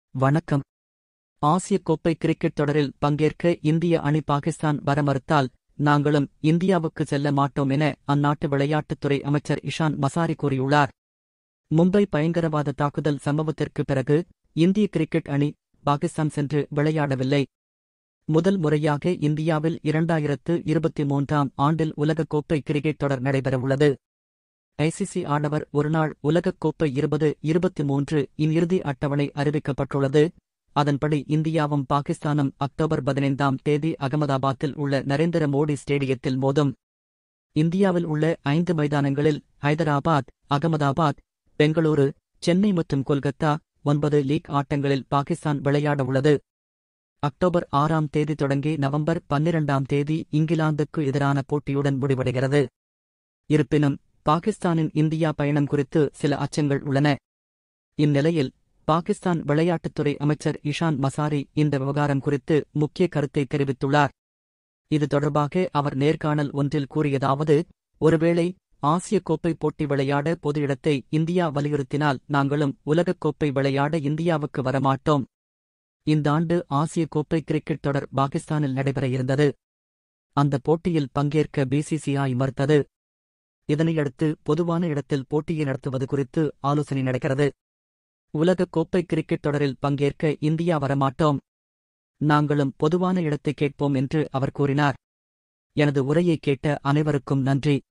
வணக்கம் ஆசிய கோப்பை கிரிக்கெட் தொடரில் பங்கேற்க இந்திய அணி பாகிஸ்தான் வர மறுத்தால் நாங்களும் இந்தியாவுக்கு செல்ல மாட்டோம் என அந்நாட்டு விளையாட்டுத்துறை அமைச்சர் இஷான் மசாரி கூறியுள்ளார் மும்பை பயங்கரவாத தாக்குதல் சம்பவத்திற்கு பிறகு இந்திய கிரிக்கெட் அணி பாகிஸ்தான் சென்று விளையாடவில்லை முதல் முறையாக இந்தியாவில் இரண்டாயிரத்து இருபத்தி மூன்றாம் ஆண்டில் உலகக்கோப்பை கிரிக்கெட் தொடர் நடைபெறவுள்ளது ஐசிசி ஆடவர் ஒருநாள் உலகக்கோப்பை இருபது இருபத்தி மூன்று இன் இறுதி அட்டவணை அறிவிக்கப்பட்டுள்ளது அதன்படி இந்தியாவும் பாகிஸ்தானும் அக்டோபர் பதினைந்தாம் தேதி அகமதாபாத்தில் உள்ள நரேந்திர மோடி ஸ்டேடியத்தில் மோதும் இந்தியாவில் உள்ள ஐந்து மைதானங்களில் ஹைதராபாத் அகமதாபாத் பெங்களூரு சென்னை மற்றும் கொல்கத்தா ஒன்பது லீக் ஆட்டங்களில் பாகிஸ்தான் விளையாட உள்ளது அக்டோபர் ஆறாம் தேதி தொடங்கி நவம்பர் பன்னிரண்டாம் தேதி இங்கிலாந்துக்கு எதிரான போட்டியுடன் முடிவடைகிறது இருப்பினும் பாகிஸ்தானின் இந்தியா பயணம் குறித்து சில அச்சங்கள் உள்ளன இந்நிலையில் பாகிஸ்தான் விளையாட்டுத்துறை அமைச்சர் இஷான் மசாரி இந்த விவகாரம் குறித்து முக்கிய கருத்தை தெரிவித்துள்ளார் இது தொடர்பாக அவர் நேர்காணல் ஒன்றில் கூறியதாவது ஒருவேளை ஆசிய கோப்பை போட்டி விளையாட பொது இடத்தை இந்தியா வலியுறுத்தினால் நாங்களும் உலகக்கோப்பை விளையாட இந்தியாவுக்கு வரமாட்டோம் இந்த ஆண்டு ஆசிய கோப்பை கிரிக்கெட் தொடர் பாகிஸ்தானில் நடைபெற இருந்தது அந்த போட்டியில் பங்கேற்க பிசிசிஐ மறுத்தது இதனையடுத்து பொதுவான இடத்தில் போட்டியை நடத்துவது குறித்து ஆலோசனை நடக்கிறது உலக கோப்பை கிரிக்கெட் தொடரில் பங்கேற்க இந்தியா வரமாட்டோம் நாங்களும் பொதுவான இடத்தை கேட்போம் என்று அவர் கூறினார் எனது உரையை கேட்ட அனைவருக்கும் நன்றி